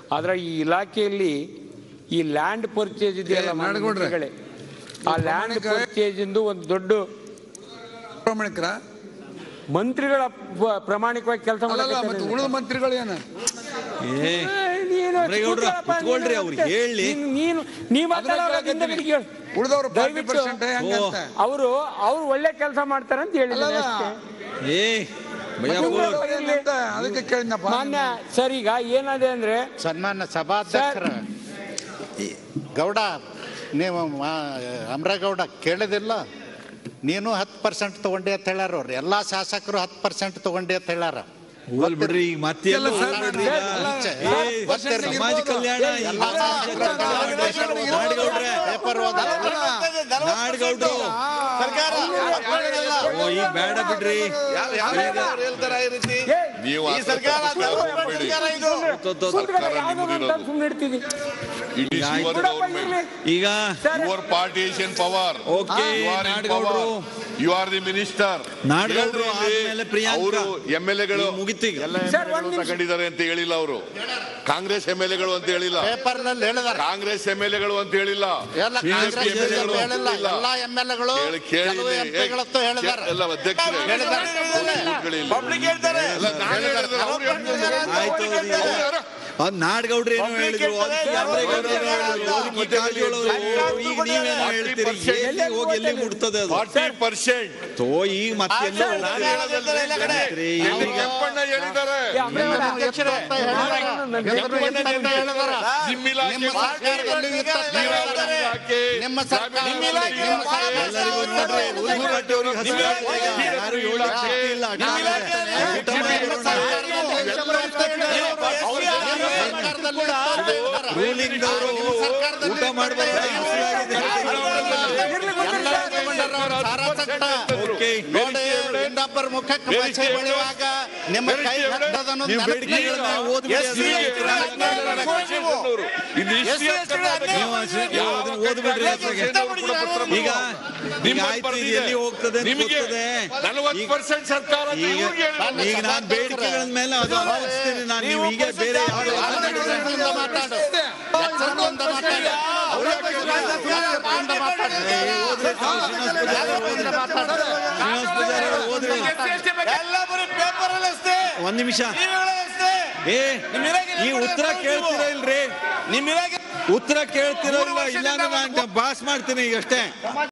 ಆದ್ರೆ ಈ ಇಲಾಖೆಯಲ್ಲಿ ಈ ಲ್ಯಾಂಡ್ ಪರ್ಚೇಸ್ ಇದೆಯಲ್ಲ ಏ, ಮಾನ್ಯ ನಾಡಗೌಡ್ರೆ. ಮಂತ್ರಿಗಳೇ, ಆ ಲ್ಯಾಂಡ್ ಪ್ರಾಮಾಣಿಕ- ಪರ್ಚೇಸ್ ಇಂದು ಒಂದು ದೊಡ್ಡ ಪ್ರಾಮಾಣಿಕರ ಮಂತ್ರಿಗಳ ಪ- ಪ್ರಾಮಾಣಿಕವಾಗಿ ಕೆಲಸ ಅಲ್ಲಲ್ಲ ಮತ್ತೆ ಉಳಿದ ಮಂತ್ರಿಗಳು ಏನು ಏ ಅಮ್ರೇಗೌಡ್ರ, ಕುತ್ಕೊಳ್ರಿ, ಅವ್ರು ಹೇಳಿ. ನೀನು ನೀ ಮಾತಾಡೋದ್ರಿಂದ ಉಳಿದವರು ಫಾರ್ಟಿ ದಯವಿಟ್ಟು ಪರ್ಸೆಂಟ್ ಹೆಂಗಂತ ಅವರು ಅವ್ರು ಒಳ್ಳೆ ಕೆಲಸ ಮಾಡ್ತಾರೆ ಅಂತ ಹೇಳಿದ್ದಾರೆ ಅಲ್ಲಲ್ಲ. ಅಷ್ಟೇ ಏ ಭಯ್ಯಪ್ಪ ಮತ್ತೆ ಏನಂತ ಅದಕ್ಕೆ ಕೇಳಿದ್ನಪ್ಪ ಮಾನ್ಯ ಸರ್ ಈಗ ಏನಾದೆ ಅಂದ್ರೆ ಸನ್ಮಾನ್ಯ ಸಭಾಧ್ಯಕ್ಷರ ಈ ಗೌಡ ನೀವು ಮಾ- ಅಮ್ರೇಗೌಡ ಕೇಳಿದಿಲ್ಲ ನೀನು ಹತ್ತು ಪರ್ಸೆಂಟ್ ತಗೊಂಡೆ ಅಂತ ಹೇಳ್ಯಾರ ಅವ್ರು ಎಲ್ಲ ಶಾಸಕರು ಹತ್ತು ಪರ್ಸೆಂಟ್ ತಗೊಂಡೆ ಅಂತ ಹೇಳ್ಯಾರ ಹೋಗ್ಲಿ ಬಿಡ್ರಿ ಈಗ ಮತ್ತೆ ಇಲ್ಲ ಎಲ್ಲೋ ಸರ್, ಹೋಗ್ಬಿಡ್ರಿ ಈಗ. ಈಚೆ. ಏ, ಗೊತ್ತಿರ್ಲಿ. ಸಮಾಜ ಕಲ್ಯಾಣ ಈ ಎಲ್ಲ ನಾಡಗೌಡ್ರೆ ಪೇಪರ್ ಓದ ನಾಡಗೌಡ್ರು ಓ ಈಗ ಬೇಡ ಬಿಡ್ರಿ ನೀವು ಈ ಆ ಸರ್ಕಾರ ಸರ್ಕಾರ ಹೋಗ್ಬೇಡಿ. ಸುಮ್ಮನೆ ಇಡ್ತೀವಿ It is your ಬಿಡಪ್ಪ government. ಇರ್ಲಿ. ಈಗ sir Your party is in power. Okay, You are in ನಾಡಗೌಡ್ರು. power. You are the minister. ನಾಡಗೌಡ್ರು ಆದ್ಮೇಲೆ ಪ್ರಿಯಾಂಕಾ. ಅವರು ಎಂ ಎಲ್ ಎಗಳು ಈಗ ಮುಗೀತೀಗ. ಎಲ್ಲ ಸರ್, MLA ಒಂದ್ ಗಳು ನಿಮಿಷ. ತಗೊಂಡಿದ್ದಾರೆ ಅಂತ ಹೇಳಿಲ್ಲ ಅವರು ಕಾಂಗ್ರೆಸ್ ಎಂ ಎಲ್ ಎಗಳು ಅಂತ ಹೇಳಿಲ್ಲ ಪೇಪರ್ನಲ್ಲಿ ಹೇಳಿದಾರೆ ಕಾಂಗ್ರೆಸ್ ಎಂ ಎಲ್ ಎಗಳು ಅಂತ ಹೇಳಿಲ್ಲ ಎಲ್ಲ BJP ಕಾಂಗ್ರೆಸ್ MLA ಗಳು ಹೇಳಿಲ್ಲ ಇಲ್ಲ. ಎಲ್ಲ ಎಂ ಎಲ್ ಎಗಳು ಕೇಳಿ ಕೇಳಿ ಕೆಲವು ಎಂ ಪಿಗಳಂತೂ ಹೇಳಿದಾರೆ ಎಲ್ಲ ಅಧ್ಯಕ್ಷರೇ ಹೇಳಿದ್ದಾರೆ. ಎಲ್ಲ ನಾನು ಹೇಳಿದ್ರೆ ಅವ್ರು ಹೇಳ್ತಾರೆ. ಆಯ್ತು ಅದು ಅದ್ ನಾಡಗೌಡ್ರು ಏನೋ ಹೇಳಿದ್ರು ಅದಕ್ಕೆ ಅಮ್ರೇಗೌಡ್ರು ಏನೋ ಹೇಳಿದ್ರು ಅದಕ್ಕೆ ಕಾರಜೋಳ ಅವರು ಈಗ ನೀವೇನೋ ಹೇಳ್ತೀರಿ ಎಲ್ಲಿ ಹೋಗಿ ಎಲ್ಲಿ ಮುಟ್ತದೆ ಅದು ಫಾರ್ಟಿ ಪರ್ಸೆಂಟ್ ತೋ ಈಗ ಮತ್ತೆ ಎಲ್ಲೋ ಹೋಗ್ತೀರಿ. ಈಗ ಕೆಂಪಣ್ಣ ಹೇಳಿದ್ದಾರೆ ಏ, ಅಮ್ರೇಗೌಡ, ಅಧ್ಯಕ್ಷರೇ, ಹೇಳಿದಾರೆ. ಕೆಂಪಣ್ಣ ಅಂತ ಹೇಳಿದಾರೆ. ನಿಮ್ಮ ಇಲಾಖೆ ನಿಮ್ಮ ಸರ್ಕಾರದಲ್ಲಿ ಇತ್ತು ಅಂತ ಹೇಳಿದಾರೆ. ಇಲಾಖೆ, ನಿಮ್ಮ ಸರ್ಕಾರದಲ್ಲಿ ನಿಮ್ಮ ಇಲಾಖೆ, ನಿಮ್ಮ ಸರ್ಕಾರದಲ್ಲಿ ಎಲ್ಲರಿಗೂ ನೋಡ್ರಿ ಉದ್ದಿನ ಕಟ್ಟೋರಿಗೆ ಹಸಿವೆ ಆಗ್ತಾ ಇದೆ. ಯಾರು ಹೇಳಕ್ ಶಕ್ತಿ ಇಲ್ಲ ಅಡ್ಡ ಮಾಡ್ತಾರೆ. ಊಟ ಮಾಡಿ ರೂಲಿಂಗ್ ಅವರು ಊಟ ಮಾಡ್ಬೇಕು ಓಕೆ ನೋಡಿ ಇನ್ನೊಬ್ಬರ ಮುಖಕ್ಕೆ ಮಚ್ಚೆ ಬೆಳೆಯುವಾಗ ನಿಮ್ಮ ಕೈ ಹತ್ತದನ್ನು ನೀವು ಬೇಡಿಕೆಗಳನ್ನ ಓದ್ಬಿಡಿ ಅವರು. ಇದು history of ಕರ್ನಾಟಕ. ನೀವು ಅಷ್ಟೇ ಅದನ್ನ ಓದ್ಬಿಡ್ರಿ ಅದ್ರಾಗೆ. ಈಗ ಈಗ ಆಯ್ತು ಇದು ಎಲ್ಲಿ ಹೋಗ್ತದೆ ಅಂತ ನಿಮಗೆ ಗೊತ್ತದೆ ನಲವತ್ತು ಈಗ ಪರ್ಸೆಂಟ್ ಸರ್ಕಾರ ಅಂತ ಈಗ ಇವ್ರಿಗೆ ಹೇಳಿದ್ರು. ಈಗ ನಾನು ಬೇಡಿಕೆಗಳ ಮೇಲೆ ಅದು ಅನುಭವಿಸ್ತೀನಿ ನಾನು ನೀವು ಈಗ ಬೇರೆ ಯಾವ್ದು ಎಚ್ಚರಿಕೆಯಿಂದ ಮಾತಾಡು ಎಚ್ಚರಿಕೆಯಿಂದ ಮಾತಾಡು ಎಚ್ಚರಿಕೆಯಿಂದ ಮಾತಾಡು. ಎಚ್ಚರಿಕೆಯಿಂದ ಮಾತಾಡು. ಶ್ರೀನಿವಾಸ್ ಪೂಜಾರಿ ಅವರು ಓದ್ರಿ ಒಂದ್ ನಿಮಿಷ ಏ ಈ ಉತ್ತರ ಕೇಳ್ತೀರಾ ಇಲ್ರಿ ಉತ್ತರ ಕೇಳ್ತೀರಾ ಇಲ್ಲ ಇಲ್ಲಾಂದ್ರೆ ನಾನು ಬಾಸ್ ಮಾಡ್ತೀನಿ ಈಗ ಅಷ್ಟೇ